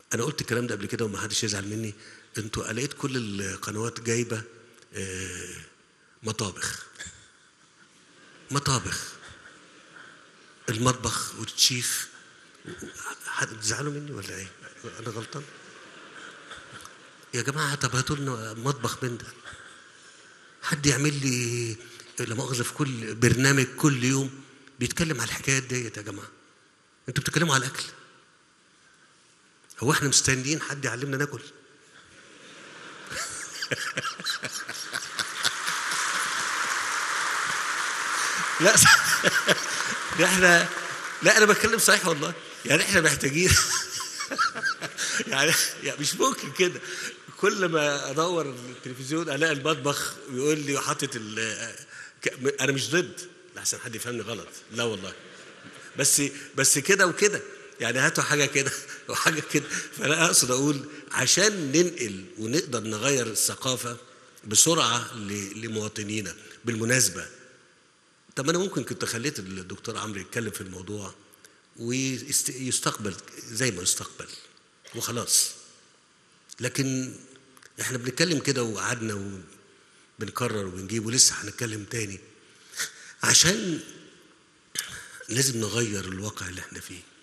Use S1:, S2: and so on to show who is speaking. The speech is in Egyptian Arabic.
S1: انا قلت الكلام ده قبل كده وما حدش يزعل مني انتوا لقيت كل القنوات جايبه آه، مطابخ مطابخ المطبخ والتشيف حد بتزعلوا مني ولا ايه؟ انا غلطان؟ يا جماعه طب هاتوا لنا مطبخ من ده حد يعمل لي لا مؤاخذه في كل برنامج كل يوم بيتكلم على الحكايات ديت يا جماعه انتوا بتتكلموا على الاكل هو احنا مستنيين حد يعلمنا ناكل لا ده احنا لا انا بتكلم صحيح والله يعني احنا محتاجين يعني, يعني مش ممكن كده كل ما ادور التلفزيون الاقي المطبخ بيقول لي حاطط ال- ك- انا مش ضد لحسن حد يفهمني غلط لا والله بس بس كده وكده يعني هاتوا حاجه كده وحاجه كده فانا اقصد اقول عشان ننقل ونقدر نغير الثقافه بسرعه ل- لمواطنينا بالمناسبه طب انا ممكن كنت خليت الدكتور عمرو يتكلم في الموضوع ويستقبل زي ما يستقبل وخلاص لكن احنا بنتكلم كده وقعدنا وبنكرر وبنجيب ولسه هنتكلم تاني عشان لازم نغير الواقع اللي احنا فيه